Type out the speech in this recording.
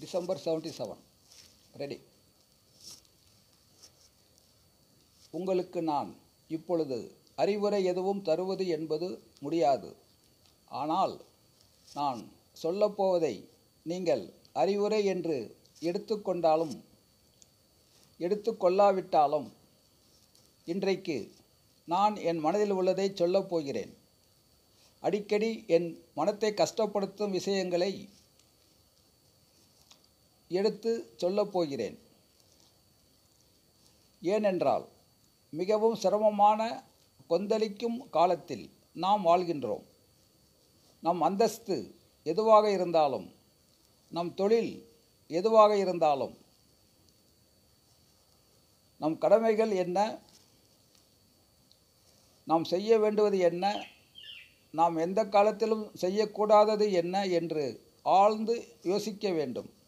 December seventy seven ready உங்களுக்கு நான் இப்பொழுது அறிவுரை எதுவும் தருவது என்பது முடியாது ஆனால் நான் சொல்லப்போவதை நீங்கள் அறிவுரை என்று எடுத்துக்கொண்டாலும் எடுத்துக்கொள்ளாவிட்டாலும் இன்றைக்கு நான் என் மனதில் உள்ளதை சொல்லப் போகிறேன் அடிக்கடி என் மனத்தை கஷ்டப்படுத்தும் விஷயங்களை எடுத்து சொல்லப் போகிறேன் ஏனென்றால் மிகவும் சிரமமான கொந்தளிக்கும் காலத்தில் நாம் வாழ்கின்றோம் நம் அந்தஸ்து எதுவாக இருந்தாலும் நம் தொழில் எதுவாக இருந்தாலும் நம் கடமைகள் என்ன நாம் செய்ய வேண்டுவது என்ன நாம் எந்த காலத்திலும் செய்யக்கூடாதது என்ன என்று ஆழ்ந்து யோசிக்க வேண்டும்